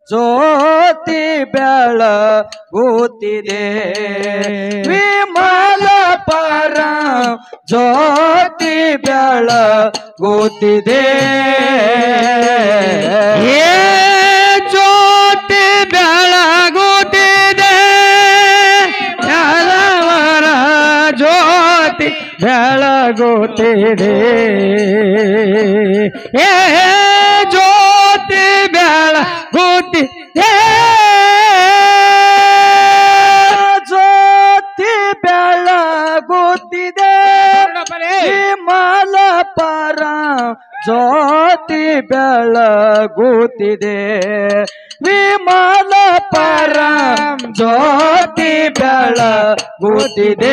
ಜ್ಯೋತಿ ಬೆಳಗುತ್ತಿದೆ ವಿಮಲ ಪರ ಜ್ಯೋತಿ ಬೆಳಗುತ್ತಿದೆ ಏ ಜ್ಯೋತಿ ಬೆಳಗುತ್ತಿದೆ ಹಲವರ ಜ್ಯೋತಿ ಬೆಳಗುತ್ತಿದೆ ಏ ಜ್ಯೋತಿ ಬೆಳಗುತ್ತಿದೆ ಜ್ಯೋತಿ ಬೆಳಗುತ್ತಿದೆ ವಿಮಲ ಪರ ಜ್ಯೋತಿ ಬೆಳಗುತ್ತಿದೆ ವಿಮಲ ಪರ ಜ್ಯೋತಿ ಬೆಳಗುತ್ತಿದೆ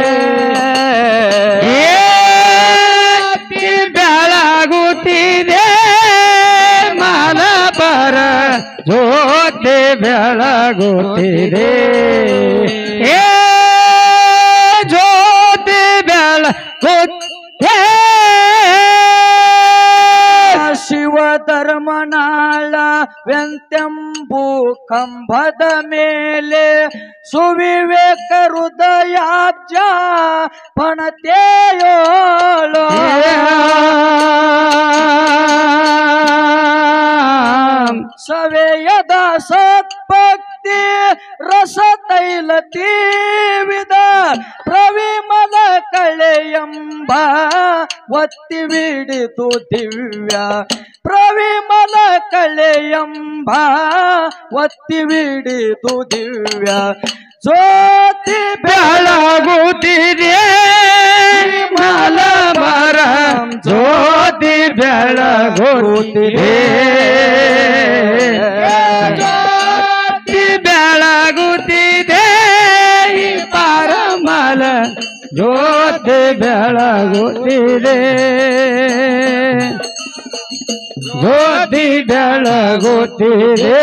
ಏ ಬೆಳಗುತ್ತಿದೆ ಮಲಬರ ಜ್ಯೋತಿ ಬೆಳಗುತ್ತಿದೆ ಏ ಜ್ಯೋತಿ ಬೆಳಗುತ್ತಿದೆ ಶಿವ ಧರ್ಮನಾಳ ವೆಂತೆಂಬು ಕಂಬದ ಮೇಲೆ ಸುವಿವೇಕ ಹೃದಯಾಬ್ಜ ಪಣತೆಯೋಳು ಸವೆಯದ ಸತ್ಭಕ್ತಿ ರಸ ತೈಲ ತೀವಿದ ಪ್ರವಿಮಲ ಕಳೆಯಂಬ ಒತ್ತಿ ಬಿಡಿತು ದಿವ್ಯ ಪ್ರವಿಮಲ ಕಳೆಯಂಬ ಒತ್ತಿ ಬಿಡಿತು ದಿವ್ಯ ಜ್ಯೋತಿ ಬೆಳಗುತ್ತಿದೆ ಮಲಬರ ಜ್ಯೋತಿ ಬೆಳಗುತ್ತಿದೆ ಜ್ಯೋತಿ ಬೆಳಗುತ್ತಿದೆ ಈ ಪರಮಲ ಜ್ಯೋತಿ ಬೆಳಗುತ್ತಿದೆ ಜ್ಯೋತಿ ಬೆಳಗುತ್ತಿದೆ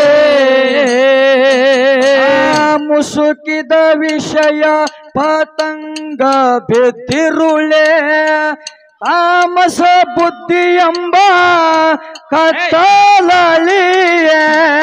ಆ ಮುಸುಕಿದ ವಿಷಯ ಪತಂಗ ಬಿದ್ದಿರುಳೆ ತಾಮಸ ಬುದ್ಧಿ ಎಂಬ ಕತ್ತಲಳಿಯೇ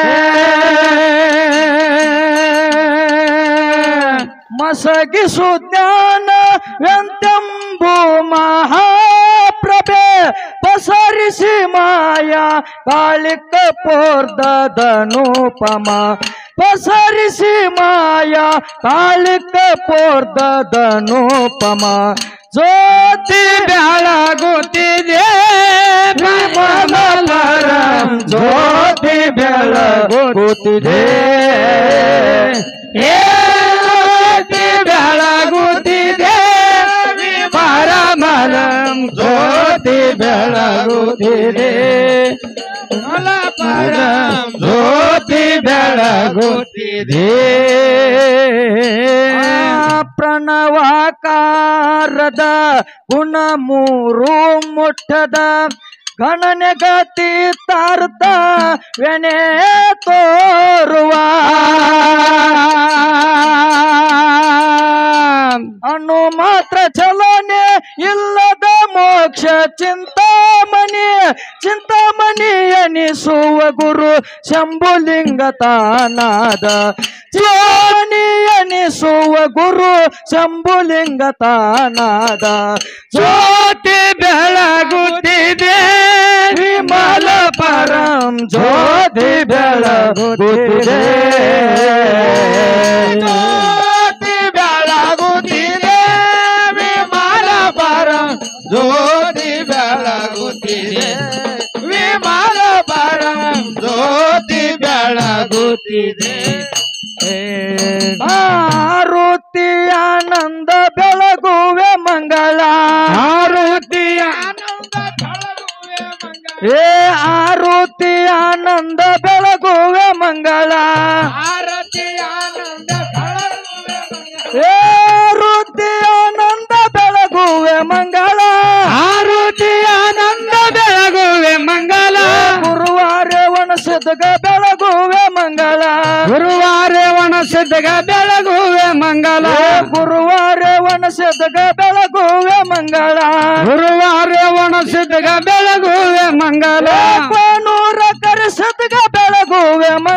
ಮಸಗಿಸು ಜ್ಞಾನ ವೆಂತೆಂಬು ಮಹಾಪ್ರಭೆ ಪಸರಿಸಿ ಮಾಯ ಕಾಳಿಕ ಪೋರ್ದನೂಪಮ ಪಸರಿಸಿ ಮಾಯ ಕಾಳಿಕ ಪೋರ್ದನೂಪಮ ಜ್ಯೋತಿ ಬೆಳಗುತ್ತಿದೆ ವಿಮಲರ ಜ್ಯೋತಿ ಬೆಳಗುತ್ತಿದೆ ಏ ಜ್ಯೋತಿ ಬೆಳಗುತ್ತಿದೆ ಪರಮಲ ಜ್ಯೋತಿ ಬೆಳಗುತ್ತಿದೆ ಪರಂ ಜ್ಯೋತಿ ಬೆಳಗುತ್ತಿದೆ ಆ ಪ್ರಣವಾಕಾರದ ಗುಣ ಮೂರು ಮುಟ್ಟದ ಗಣನೆಗತಿ ತಾರ್ತ ವೆನೆ ತೋರುವ ಅಣು ಮಾತ್ರ ಚಲನೆ ಇಲ್ಲದ ಮೋಕ್ಷ ಚಿಂತಾಮಣಿ ಚಿಂತಾಮಣಿ ಎನಿಸುವ ಗುರು ಶಂಭುಲಿಂಗ ತಾನಾದ ಜ್ಯೋನಿ ಎನಿಸುವ ಗುರು ಶಂಭುಲಿಂಗ ತಾನಾದ ಜ್ಯೋತಿ ಬೆಳಗುತ್ತಿದೆ ವಿಮಲ ಪರಂ ಜ್ಯೋತಿ ಬೆಳಗುತ್ತಿದೆ ಜ್ಯೋತಿ ಬೆಳಗುತ್ತಿದೆ ವಿಮಾನ ಪರಂ ಜ್ಯೋತಿ ಬೆಳಗುತ್ತಿದೆ ವಿಮಾನ ಪರಂ ಜ್ಯೋತಿ ಬೆಳಗುತ್ತಿದೆ ಆರುತಿ ಆನಂದ ಬೆಳಗುವೆ ಮಂಗಳ ಆರುತಿಯ ಏ ಆರುತಿ ಆನಂದ ಬೆಳಗುವೆ ಮಂಗಳ ಏ ರುತಿ ಆನಂದ ಬೆಳಗುವೆ ಮಂಗಳ ಆರುತಿ ಆನಂದ ಬೆಳಗುವೆ ಮಂಗಲ ಗುರುವಾರ ಒಣಸದಗ ಬೆಳಗುವೆ ಮಂಗಳ ಗುರುವಾರ ಒಣಸಿದ್ದಾಗ ಬೆಳಗುವೆ ಮಂಗಲ ಏ ಗುರುವಾರ ಒಣಸದಗ ಬೆಳಗುವೆ ಮಂಗಳ ಗುರುವಾರ ಒಣಸಿದ್ದಾಗ ಬೆಳಗುವೆ ಮಂಗಲ ಕೋನೂರ ಕರೆಸದಗ ಬೆಳಗುವೆ ಮಂಗಳ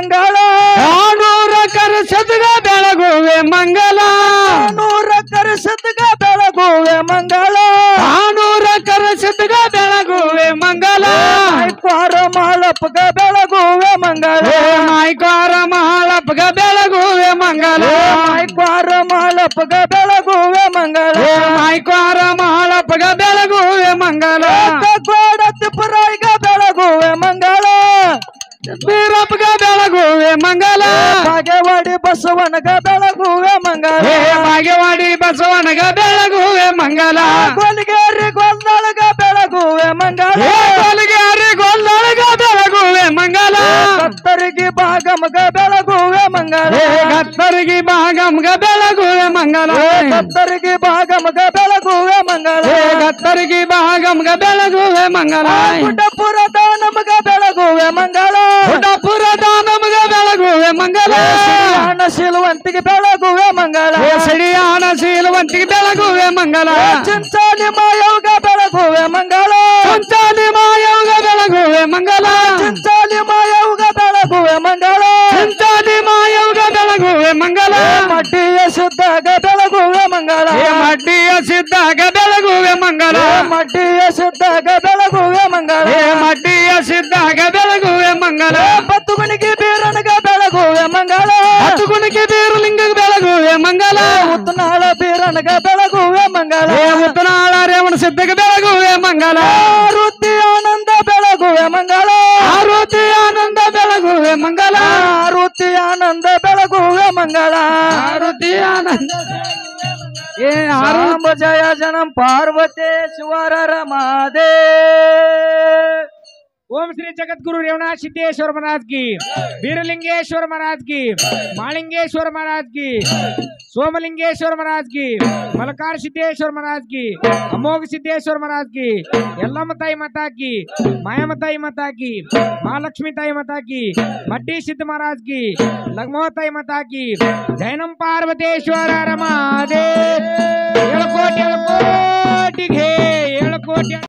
ಮಂಗಳ ಕಾಣೂರ ಕರಸದ್ಗ ಬೆಳಗುವೆ ಮಂಗಲ ನೂರ ಕರೆಸದ್ಗ ಬೆಳಗುವೆ ಮಂಗಳ ಕಾಣೂರ ಕರಸದ್ಗ ಬೆಳಗುವೆ ಮಂಗಲ ಕ್ವಾರ ಮಾಳಪ್ಪಗ ಬೆಳಗುವೆ ಮಂಗಳ ಏ ಮಾಯ್ಕಾರ ಮಹಾಳಪ್ಪಗ ಬೆಳಗುವೆ ಮಂಗಲ ಕ್ವಾರ ಮಾಳಪ್ಪಗ ಬೆಳಗುವೆ ಮಂಗಳ ಏ ಮಾಯ್ಕಾರ ಮಹಾಳಪ್ಪಗ ಬೆಳಗುವೆ ಮಂಗಲ ಗೋಡ ತಿಪ್ಪರಾಯಿಗ ಬೆಳಗುವೆ ಮಂಗಳ ಬೀರಪ್ಪಗ ಬೆಳಗುವೆ ಮಂಗಲ ಬಾಗೇವಾಡಿ ಬಸವನಗ ಬೆಳಗುವೆ ಮಂಗಳ ಏ ಬಾಗೇವಾಡಿ ಬಸವನಗ ಬೆಳಗುವೆ ಮಂಗಲ ಗೋಲಿಗೇರಿ ಗೊಂದಳಗ ಬೆಳಗುವೆ ಮಂಗಳ ಏ ಕೊಲಗೇರಿ ಗೊಲ್ಲೊಳಗ ಬೆಳಗುವೆ ಮಂಗಲ ಕತ್ತರಿಗೆ ಬಾಗಮಗ ಬೆಳಗುವೆ ಮಂಗಳ ಏ ಗತ್ತರಿಗೆ ಭಾಗಮ್ಗ ಬೆಳಗುವೆ ಮಂಗಲ ಕತ್ತರಿಗೆ ಬಾಗಮಗ ಬೆಳಗುವೆ ಮಂಗಳ ಏ ಗತ್ತರಿಗೆ ಭಾಗಮ್ಗ ಬೆಳಗುವೆ ಮಂಗಲ ಗುಡ್ಡಪುರದ ನಮಗ ಬೆಳಗುವೆ ಮಂಗಳ ಹುಡಪುರದ ನಮಗ ಬೆಳಗುವೆ ಮಂಗಲ ಹಣ ಶಿಲುವಂತಿಗೆ ಬೆಳಗುವೆ ಮಂಗಳ ಏ ಸಿಡಿಯಾಣ ಶೀಲವಂತಿಗೆ ಬೆಳಗುವೆ ಮಂಗಲ ಚಿಂಚಾಲಿ ಮಾಯೋಗ ಬೆಳಗುವೆ ಮಂಗಳ ಸಂಚಾಲಿ ಮಾಯೋಗ ಬೆಳಗುವೆ ಮಂಗಲ ಚಿಂಚಾಲಿ ಮಾಯೋಗ ಬೆಳಗುವೆ ಮಂಗಳ ಸಂಚಾಲಿ ಮಾಯೋಗ ಬೆಳಗುವೆ ಮಂಗಲ ಮಡ್ಡಿಯ ಶುದ್ಧಾಗ ಬೆಳಗುವೆ ಮಂಗಳ ಏ ಮಡ್ಡಿಯ ಸಿದ್ದಾಗ ಬೆಳಗುವೆ ಮಂಗಲ ಮಡ್ಡಿಯ ಶುದ್ಧಾಗ ಬೆಳಗುವೆ ಮಂಗಳ ಏ ಮಡ್ಡಿಯ ಸಿದ್ದಾಗ ಬೆಳಗುವೆ ಮಂಗಲ ಬತ್ತು ಗುಣಿಗೆ ಬೀರನಗ ಬೆಳಗುವೆ ಮಂಗಳ ಹತ್ತು ಗುಣಿಗೆ ಬೀರುಲಿಂಗ ಬೆಳಗುವೆ ಮಂಗಲ ಉತ್ತನಾಳ ಬೀರನಗ ಬೆಳಗುವೆ ಮಂಗಳ ಏ ಮುತ್ತನಾಳ ರೇವಣ ಸಿದ್ಧಗೆ ಬೆಳಗುವೆ ಮಂಗಲ ವೃತ್ತಿ ಆನಂದ ಬೆಳಗುವೆ ಮಂಗಳ ಆರೋತಿ ಆನಂದ ಬೆಳಗುವೆ ಮಂಗಲ ವೃತ್ತಿ ಆನಂದ ಬೆಳಗುವೆ ಮಂಗಳ ಆರೋತಿ ಆನಂದ ಏ ಆರು ರಾಮ ಜಯ ಜನಂ ಪಾರ್ವತಿ ಶಿವರ ರಮಾದೇ ओम श्री जगत गुरु रेवणा सिद्धेश्वर महाराज की वीरलिंगेश्वर महाराज की मालिंगेश्वर महाराज की सोमलिंगेश्वर महाराज की मलकार सिद्धेश्वर महाराज की अमोघ सिद्धेश्वर महाराज की यल्लम ताई माता की मायाम ताई माता की महालक्ष्मी ताई माता की मड्डी सिद्ध महाराज की लग्मो ताई माता की जैनम पार्वतेश्वर रमादे ಏಳು ಕೋಟಿ ಏಳು ಕೋಟಿ ಘೇ ಏಳು ಕೋಟಿ